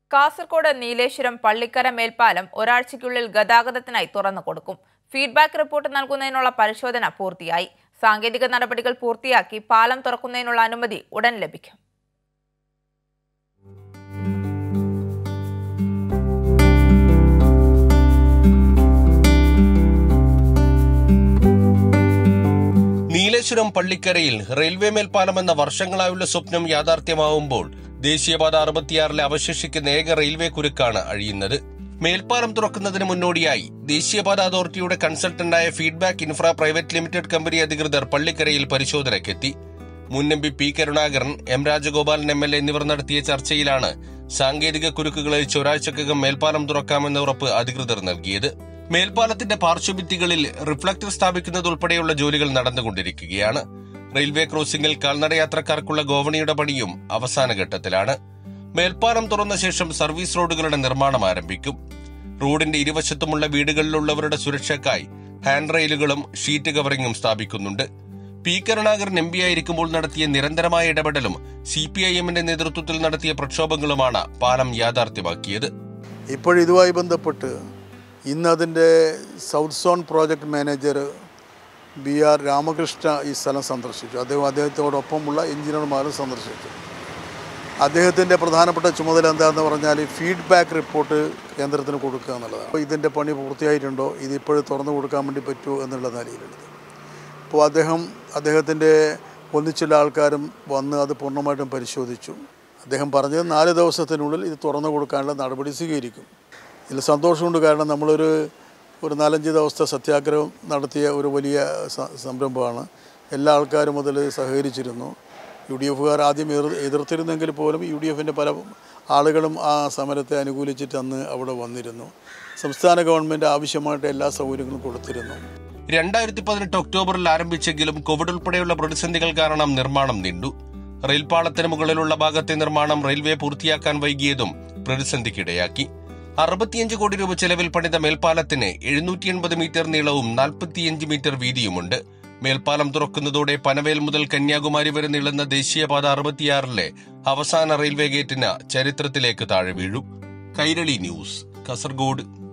കാസർഗോഡ് നീലേശ്വരം പള്ളിക്കര മേൽപ്പാലം ഒരാഴ്ചയ്ക്കുള്ളിൽ ഗതാഗതത്തിനായി തുറന്നു കൊടുക്കും ഫീഡ്ബാക്ക് റിപ്പോർട്ട് നൽകുന്നതിനുള്ള പരിശോധന പൂർത്തിയായി സാങ്കേതിക നടപടികൾ പൂർത്തിയാക്കി പാലം തുറക്കുന്നതിനുള്ള അനുമതി ഉടൻ ലഭിക്കും നീലേശ്വരം പള്ളിക്കരയിൽ റെയിൽവേ മേൽപ്പാലമെന്ന വർഷങ്ങളായുള്ള സ്വപ്നം യാഥാർത്ഥ്യമാവുമ്പോൾ ദേശീയപാത അറുപത്തിയാറിലെ അവശേഷിക്കുന്ന ഏക റെയിൽവേ കുരുക്കാണ് അഴിയുന്നത് മേൽപ്പാലം തുറക്കുന്നതിന് മുന്നോടിയായി ദേശീയപാത അതോറിറ്റിയുടെ കൺസൾട്ടന്റായ Feedback Infra Private Limited company അധികൃതർ പള്ളിക്കരയിൽ പരിശോധനയ്ക്കെത്തി മുൻ M P P Karunakaran M Rajagopalan M L A എന്നിവർ നടത്തിയ ചർച്ചയിലാണ് സാങ്കേതിക കുരുക്കുകൾ അഴിച്ച് ഒരാഴ്ചക്കകം മേൽപ്പാലം തുറക്കാമെന്ന ഉറപ്പ് അധികൃതർ നൽകിയത് മേൽപ്പാലത്തിന്റെ പാർശ്വഭിത്തികളിൽ റിഫ്ലക്ടർ സ്ഥാപിക്കുന്നതുൾപ്പെടെയുള്ള ജോലികൾ നടന്നുകൊണ്ടിരിക്കുകയാണ് റെയിൽവേ ക്രോസിംഗിൽ കാൽനടയാത്രക്കാർക്കുള്ള ഗോവണിയുടെ പണിയും അവസാന ഘട്ടത്തിലാണ് മേൽപ്പാലം തുറന്ന ശേഷം സർവീസ് റോഡുകളുടെ നിർമ്മാണം ആരംഭിക്കും റോഡിന്റെ ഇരുവശത്തുമുള്ള വീടുകളിലുള്ളവരുടെ സുരക്ഷയ്ക്കായി ഹാൻഡ് റെയിലുകളും ഷീറ്റ് കവറിംഗും സ്ഥാപിക്കുന്നുണ്ട് പി കരുണാകരൻ എം പി ആയിരിക്കുമ്പോൾ നടത്തിയ നിരന്തരമായ ഇടപെടലും സി പി ഐ എമ്മിന്റെ നേതൃത്വത്തിൽ നടത്തിയ പ്രക്ഷോഭങ്ങളുമാണ് പാലം യാഥാർത്ഥ്യമാക്കിയത് ഇപ്പോഴിതുമായി ബന്ധപ്പെട്ട് ഇന്ന് അതിൻ്റെ south zone project manager B R Ramakrishna ഈ സ്ഥലം സന്ദർശിച്ചു അദ്ദേഹം അദ്ദേഹത്തോടൊപ്പമുള്ള എഞ്ചിനീയർമാരും സന്ദർശിച്ചു അദ്ദേഹത്തിൻ്റെ പ്രധാനപ്പെട്ട ചുമതല എന്താണെന്ന് പറഞ്ഞാൽ ഫീഡ്ബാക്ക് റിപ്പോർട്ട് കേന്ദ്രത്തിന് കൊടുക്കുക എന്നുള്ളതാണ് അപ്പോൾ ഇതിൻ്റെ പണി പൂർത്തിയായിട്ടുണ്ടോ ഇത് ഇപ്പോഴും തുറന്നു കൊടുക്കാൻ വേണ്ടി പറ്റുമോ എന്നുള്ള നിലയിലുള്ളത് അപ്പോൾ അദ്ദേഹം അദ്ദേഹത്തിൻ്റെ ഒന്നിച്ചുള്ള ആൾക്കാരും വന്ന് അത് പൂർണ്ണമായിട്ടും പരിശോധിച്ചു അദ്ദേഹം പറഞ്ഞത് നാല് ദിവസത്തിനുള്ളിൽ ഇത് തുറന്നു കൊടുക്കാനുള്ള നടപടി സ്വീകരിക്കും ഇതിൽ സന്തോഷമുണ്ട് കാരണം നമ്മളൊരു ഒരു നാലഞ്ച് ദിവസത്തെ സത്യാഗ്രഹം നടത്തിയ ഒരു വലിയ സ- സംരംഭമാണ് എല്ലാ ആൾക്കാരും അതിൽ സഹകരിച്ചിരുന്നു യു ഡി എഫുകാർ ആദ്യം എതിർ എതിർത്തിരുന്നെങ്കിൽ പോലും യു ഡി എഫിൻ്റെ പല ആളുകളും ആ സമരത്തെ അനുകൂലിച്ചിട്ട് അന്ന് അവിടെ വന്നിരുന്നു സംസ്ഥാന ഗവൺമെൻറ് ആവശ്യമായിട്ട് എല്ലാ സൗകര്യങ്ങളും കൊടുത്തിരുന്നു രണ്ടായിരത്തി പതിനെട്ട് ഒക്ടോബറിൽ ആരംഭിച്ചെങ്കിലും കോവിഡ് ഉൾപ്പെടെയുള്ള പ്രതിസന്ധികൾ കാരണം നിർമ്മാണം നീണ്ടു റെയിൽപാളത്തിന് മുകളിലുള്ള ഭാഗത്തെ നിർമ്മാണം റെയിൽവേ പൂർത്തിയാക്കാൻ വൈകിയതും പ്രതിസന്ധിക്കിടയാക്കി അറുപത്തിയഞ്ച് കോടി രൂപ ചെലവിൽ പണിത മേൽപ്പാലത്തിന് എഴുന്നൂറ്റി എൺപത് മീറ്റർ നീളവും നാൽപ്പത്തിയഞ്ച് മീറ്റർ വീതിയുമുണ്ട് മേൽപ്പാലം തുറക്കുന്നതോടെ പനവേൽ മുതൽ കന്യാകുമാരി വരെ നീളുന്ന ദേശീയപാത അറുപത്തിയാറിലെ അവസാന റെയിൽവേ ഗേറ്റിന് ചരിത്രത്തിലേക്ക് താഴെ വീഴും കൈരളി ന്യൂസ് കാസർഗോഡ്